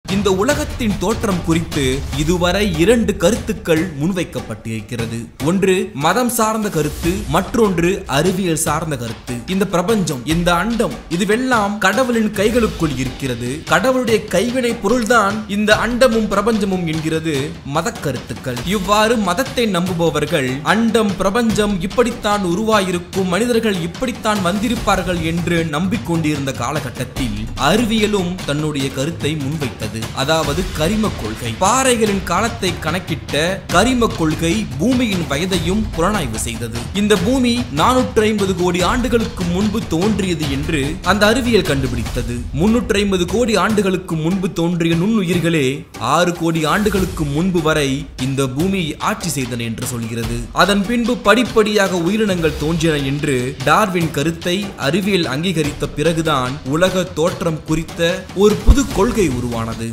இந்த உலகத்தின் தோற்றம் குறித்து இதுவரை இரண்டு கருத்துக்கள் முன்வைக்கப்பட்டிருக்கிறது ஒன்று மதம் சார்ந்த கருத்து மற்றொன்று அறிவியல் சார்ந்த கருத்து இந்த பிரபஞ்சம் இந்த அண்டம் இதுவெல்லாம் கடவுளின் கைகளுக்குள் இருக்கிறது கடவுளுடைய கைவினை பொருள்தான் இந்த அண்டமும் பிரபஞ்சமும் என்கிறது மத கருத்துக்கள் இவ்வாறு மதத்தை நம்புபவர்கள் அண்டம் பிரபஞ்சம் இப்படித்தான் உருவாயிருக்கும் மனிதர்கள் இப்படித்தான் வந்திருப்பார்கள் என்று நம்பிக்கொண்டிருந்த காலகட்டத்தில் அறிவியலும் தன்னுடைய கருத்தை முன்வைத்தது அதாவது கரிம கொள்கை பாறைகளின் காலத்தை கணக்கிட்ட கரிம கொள்கை பூமியின் வயதையும் புலனாய்வு செய்தது இந்த பூமி நானூற்று ஐம்பது கோடி ஆண்டுகளுக்கு முன்பு தோன்றியது என்று அந்த அறிவியல் கண்டுபிடித்தது முன்னூற்று ஐம்பது கோடி ஆண்டுகளுக்கு முன்பு தோன்றிய நுண்ணுயிர்களே ஆறு கோடி ஆண்டுகளுக்கு முன்பு வரை இந்த பூமியை ஆட்சி செய்தன என்று சொல்கிறது அதன் பின்பு படிப்படியாக உயிரினங்கள் தோன்றின என்று டார்வின் கருத்தை அறிவியல் அங்கீகரித்த பிறகுதான் உலக தோற்றம் குறித்த ஒரு புது கொள்கை உருவானது